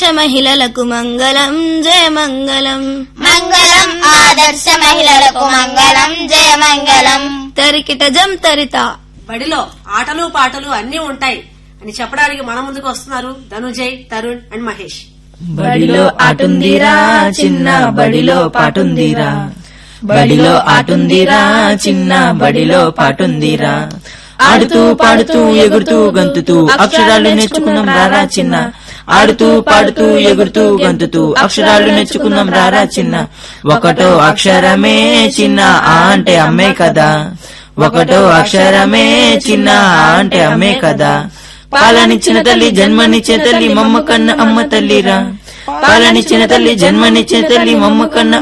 మహిళలకు మంగళం జయ మంగళం మంగళం ఆదర్శ మహిళలకు మంగళం జయ మంగళం తరికిట జం తరిత బడిలో ఆటలు పాటలు అన్నీ ఉంటాయి అని చెప్పడానికి మన ముందుకు వస్తున్నారు ధనుంజయ్ తరుణ్ అండ్ మహేష్ బడిలో ఆటుందిరా చిన్న బడిలో పాటుందిరా బడిలో ఆటుందిరా చిన్న బడిలో పాటుందిరా ఆడుతూ పాడుతూ ఎగురుతూ గంతుతూ అక్షరాలు నేర్చుకున్నాం రారా చిన్న ఆడుతూ పాడుతూ ఎగురుతూ గంతుతూ అక్షరాలు నేర్చుకున్నాం రారా చిన్న ఒకటో అక్షరమే చిన్న ఆ అంటే అమ్మే కదా ఒకటో అక్షరమే చిన్న ఆ అంటే అమ్మే కదా పాలనిచ్చిన తల్లి జన్మనిచ్చే తల్లి మమ్మ కన్న అమ్మ తల్లిరా పాలనిచ్చిన తల్లి జన్మనిచ్చిన తల్లి మమ్మ కన్న